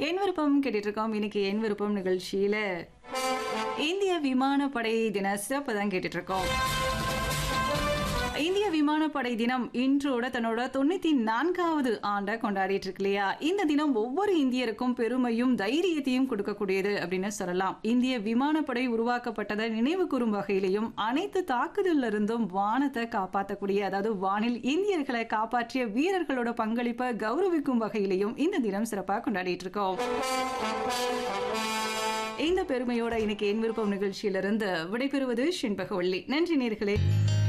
என் விருப்பம் கேட்டுட்டு இருக்கோம் இன்னைக்கு என் விருப்பம் நிகழ்ச்சியில இந்திய விமானப்படை தின சிறப்பு தான் கேட்டுட்டு இருக்கோம் இந்திய விமானப்படை தினம் இன்றோட தன்னோட தொண்ணூத்தி நான்காவது ஆண்டை கொண்டாடிட்டு இருக்கு இல்லையா இந்த தினம் ஒவ்வொரு இந்தியருக்கும் பெருமையும் தைரியத்தையும் கொடுக்கக்கூடியது அப்படின்னு சொல்லலாம் இந்திய விமானப்படை உருவாக்கப்பட்டதை நினைவு கூறும் வகையிலையும் அனைத்து தாக்குதல்ல இருந்தும் வானத்தை காப்பாற்றக்கூடிய அதாவது வானில் இந்தியர்களை காப்பாற்றிய வீரர்களோட பங்களிப்பை கௌரவிக்கும் வகையிலையும் இந்த தினம் சிறப்பாக கொண்டாடிட்டு இருக்கோம் இந்த பெருமையோட இன்னைக்கு என் விருப்பம் நிகழ்ச்சியிலிருந்து விடைபெறுவது ஷின்பகவள்ளி நன்றி நேர்களே